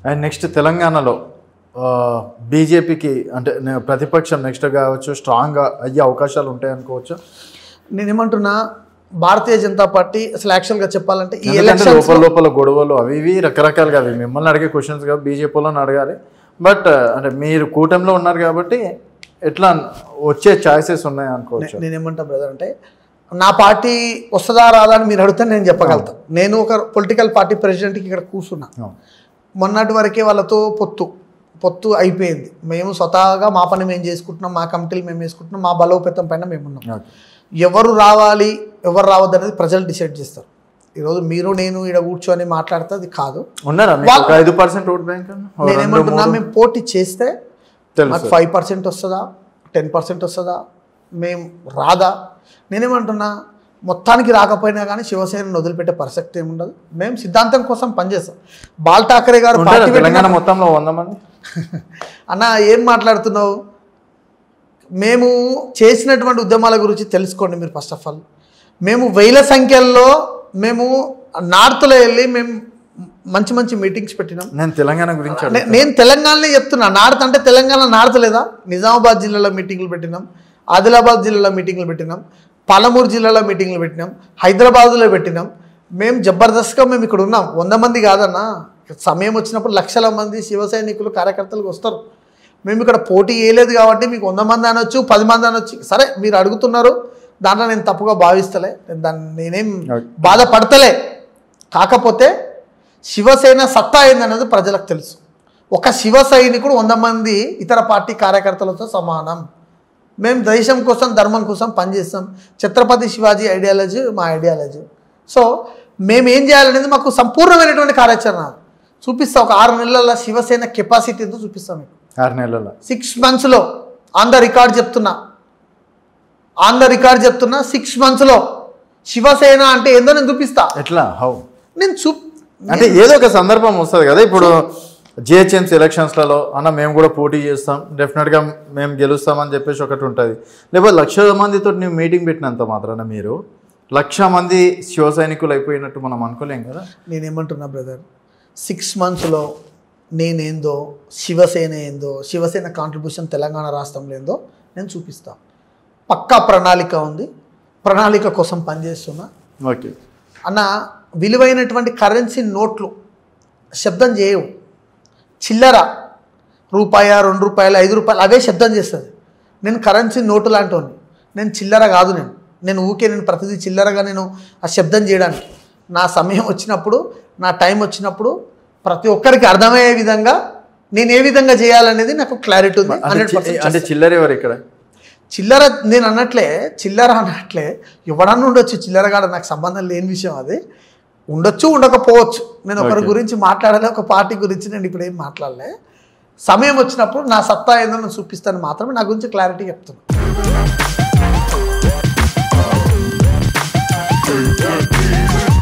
And next తెలంగాణలో బీజేపీకి అంటే నే- ప్రతిపక్షం నెక్స్ట్ కావచ్చు స్ట్రాంగ్గా అయ్యే అవకాశాలు ఉంటాయి అనుకోవచ్చు నేనేమంటున్నా భారతీయ జనతా పార్టీ అసలు యాక్చువల్గా చెప్పాలంటే ఈ ఎందుకంటే ఎలక్షన్ లోపల లోపల గొడవలు అవి ఇవి రకరకాలుగా అవి మిమ్మల్ని అడిగే క్వశ్చన్స్ కాదు బీజేపీ వాళ్ళని అడగాలి బట్ అంటే మీరు కూటమిలో ఉన్నారు కాబట్టి ఎట్లా వచ్చే ఛాయిసెస్ ఉన్నాయి అనుకోవచ్చు నేనేమంటా బ్రదర్ అంటే నా పార్టీ వస్తుందా రాదా అని మీరు అడిగితే నేను చెప్పగలుగుతా నేను ఒక పొలిటికల్ పార్టీ ప్రెసిడెంట్కి ఇక్కడ కూర్చున్నా అవును. మొన్నటి వరకే వాళ్ళతో పొత్తు పొత్తు అయిపోయింది మేము స్వతహాగా మా పని మేము చేసుకుంటున్నాం మా కమిటీలు మేము వేసుకుంటున్నాం మా బలోపేతం పైన మేము ఉన్నాం ఓకే. ఎవరు రావాలి ఎవరు రావద్దు అనేది ప్రజలు డిసైడ్ చేస్తారు ఈరోజు మీరు నేను ఇక్కడ కూర్చొని మాట్లాడితే అది కాదు ఉన్నారా మీకు ఒక ఐదు పర్సెంట్ ఓట్ బ్యాంక్ అన్న? ఓ రెండు, నేనేమంటున్నా మూడు? మేము పోటీ చేస్తే తెలుసు మాకు ఫైవ్ పర్సెంట్ వస్తుందా టెన్ పర్సెంట్ వస్తుందా మేము రాదా నేనేమంటున్నా మొత్తానికి రాకపోయినా కానీ శివసేనను వదిలిపెట్టే ప్రసక్తి ఏముండదు మేము సిద్ధాంతం కోసం పనిచేస్తాం బాల్ ఠాకరే గారు ఉంటారా పార్టీ పెట్టిన- తెలంగాణ మొత్తంలో వంద మంది అన్న ఏం మాట్లాడుతున్నావు మేము చేసినటువంటి ఉద్యమాల గురించి తెలుసుకోండి మీరు ఫస్ట్ ఆఫ్ ఆల్ మేము వేల సంఖ్యల్లో మేము నార్త్లో వెళ్ళి మేము మంచి మంచి మీటింగ్స్ పెట్టినాం నేను తెలంగాణ గురించి అడుగుతా. నే- నేను తెలంగాణనే చెప్తున్నా నార్త్ అంటే తెలంగాణ నార్త్ లేదా నిజామాబాద్ జిల్లాలో మీటింగ్లు పెట్టినాం ఆదిలాబాద్ జిల్లాలో మీటింగ్లు పెట్టినాం పాలమూరు జిల్లాలో మీటింగ్లు పెట్టినాం హైదరాబాద్లో పెట్టినాం మేము జబర్దస్త్గా మేము ఇక్కడ ఉన్నాం వంద మంది కాదన్నా సమయం వచ్చినప్పుడు లక్షల మంది శివ సైనికులు కార్యకర్తలు వస్తారు మేము ఇక్కడ పోటీ వేయలేదు కాబట్టి మీకు వంద మంది అనొచ్చు పది మంది అనొచ్చు సరే మీరు అడుగుతున్నారు దాంట్లో నేను తప్పుగా భావిస్తలే నేను దాన్ని నేనేం Okay. బాధపడతలే కాకపోతే శివసేన సత్తా ఏందనేది ప్రజలకు తెలుసు ఒక శివ సైనికుడు వంద మంది ఇతర పార్టీ కార్యకర్తలతో సమానం మేము దేశం కోసం ధర్మం కోసం పనిచేస్తాం ఛత్రపతి శివాజీ ఐడియాలజీ మా ఐడియాలజీ సో మేము ఏం చేయాలనేది మాకు సంపూర్ణమైనటువంటి కార్యాచరణ చూపిస్తా ఒక ఆరు నెలల శివసేన కెపాసిటీ ఎంతో చూపిస్తాం మీకు ఆరు నెలల సిక్స్ మంత్స్లో ఆన్ ద రికార్డ్ చెప్తున్నా ఆన్ ద రికార్డ్ చెప్తున్నా సిక్స్ మంత్స్లో శివసేన అంటే ఏందో నేను చూపిస్తా ఎట్లా హౌ నేను చూ అంటే ఏదో ఒక సందర్భం వస్తుంది కదా ఇప్పుడు జిహెచ్ఎంసీ ఎలక్షన్స్లలో అన్న మేము కూడా పోటీ చేస్తాం డెఫినెట్గా మేము గెలుస్తామని చెప్పేసి ఒకటి ఉంటుంది లేకపోతే లక్ష మందితో నువ్వు మీటింగ్ పెట్టినంత మాత్రాన మీరు లక్ష మంది శివ సైనికులు అయిపోయినట్టు మనం అనుకోలేం కదా నేనేమంటున్నా బ్రదర్ సిక్స్ మంత్స్లో నేనేందో శివసేన ఏందో శివసేన కాంట్రిబ్యూషన్ తెలంగాణ రాష్ట్రంలో ఏందో నేను చూపిస్తా పక్కా ప్రణాళిక ఉంది ప్రణాళిక కోసం పనిచేస్తున్నా ఓకే అన్న విలువైనటువంటి కరెన్సీ నోట్లు శబ్దం చేయవు చిల్లర రూపాయ రెండు రూపాయలు ఐదు రూపాయలు అవే శబ్దం చేస్తుంది నేను కరెన్సీ నోటు లాంటివాడిని నేను చిల్లర కాదు నేను నేను ఊకే నేను ప్రతిదీ చిల్లరగా నేను ఆ శబ్దం చేయడానికి నా సమయం వచ్చినప్పుడు నా టైం వచ్చినప్పుడు ప్రతి ఒక్కరికి అర్థమయ్యే విధంగా నేను ఏ విధంగా చేయాలనేది నాకు క్లారిటీ ఉంది అంటే హండ్రెడ్ చి- అంటే చిల్లర ఎవరు ఇక్కడ చిల్లర నేను అన్నట్లే చిల్లర అన్నట్లే ఎవడన్నా ఉండొచ్చు చిల్లరగాడ నాకు సంబంధం లేని విషయం అది ఉండొచ్చు ఉండకపోవచ్చు నేను ఒకరి Okay. గురించి మాట్లాడలే ఒక పార్టీ గురించి నేను ఇప్పుడు ఏం మాట్లాడలే సమయం వచ్చినప్పుడు నా సత్తా ఏందో నేను చూపిస్తాను మాత్రమే నా గురించి క్లారిటీ చెప్తున్నా